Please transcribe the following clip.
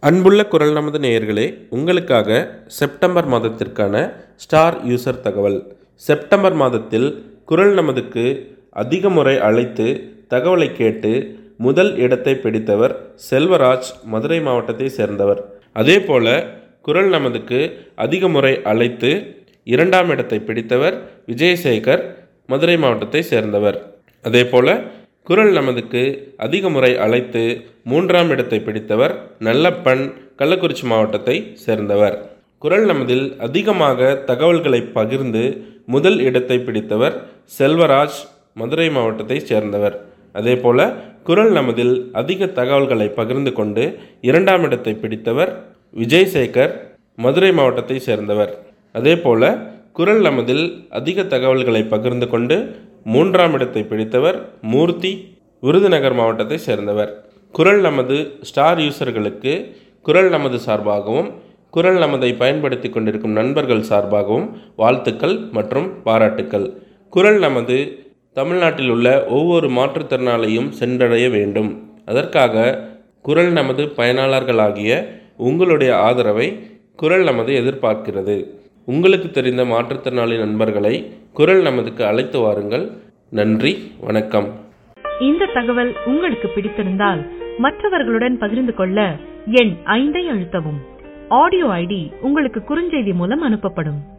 அன்புள்ள குரல் நமது நேயர்களே உங்களுக்காக செப்டம்பர் மாதத்திற்கான ஸ்டார் யூசர் தகவல் செப்டம்பர் மாதத்தில் குரல் நமதுக்கு அதிக முறை அழைத்து தகவலை கேட்டு முதல் இடத்தை பிடித்தவர் செல்வராஜ் மதுரை மாவட்டத்தை சேர்ந்தவர் அதேபோல குரல் நமதுக்கு அதிக முறை அழைத்து இரண்டாம் இடத்தை பிடித்தவர் விஜயசேகர் மதுரை மாவட்டத்தை சேர்ந்தவர் அதேபோல குரல் நமதுக்கு அதிக முறை அழைத்து மூன்றாம் இடத்தை பிடித்தவர் நல்லப்பன் கள்ளக்குறிச்சி மாவட்டத்தை சேர்ந்தவர் குரல் நமதில் அதிகமாக தகவல்களை பகிர்ந்து முதல் இடத்தை பிடித்தவர் செல்வராஜ் மதுரை மாவட்டத்தை சேர்ந்தவர் அதேபோல குரல் நமதில் அதிக தகவல்களை பகிர்ந்து கொண்டு இரண்டாம் இடத்தை பிடித்தவர் விஜய்சேகர் மதுரை மாவட்டத்தை சேர்ந்தவர் அதேபோல குரல் நமதில் அதிக தகவல்களை பகிர்ந்து கொண்டு மூன்றாம் இடத்தை பிடித்தவர் மூர்த்தி விருதுநகர் மாவட்டத்தை சேர்ந்தவர் குரல் நமது ஸ்டார் யூசர்களுக்கு குரல் நமது சார்பாகவும் குரல் நமதை பயன்படுத்தி கொண்டிருக்கும் நண்பர்கள் சார்பாகவும் வாழ்த்துக்கள் மற்றும் பாராட்டுக்கள் குரல் நமது தமிழ்நாட்டில் உள்ள ஒவ்வொரு மாற்றுத்திறனாளியும் சென்றடைய வேண்டும் அதற்காக குரல் நமது பயனாளர்களாகிய உங்களுடைய ஆதரவை குரல் நமது எதிர்பார்க்கிறது உங்களுக்கு தெரிந்த மாற்றுத்திறனாளி நண்பர்களை குரல் நமதுக்கு அழைத்து வாருங்கள் நன்றி வணக்கம் இந்த தகவல் உங்களுக்கு பிடித்திருந்தால் மற்றவர்களுடன் பகிர்ந்து கொள்ள எண் ஐந்தை அழுத்தவும் ஆடியோ ஐடி உங்களுக்கு குறுஞ்செய்தி மூலம் அனுப்பப்படும்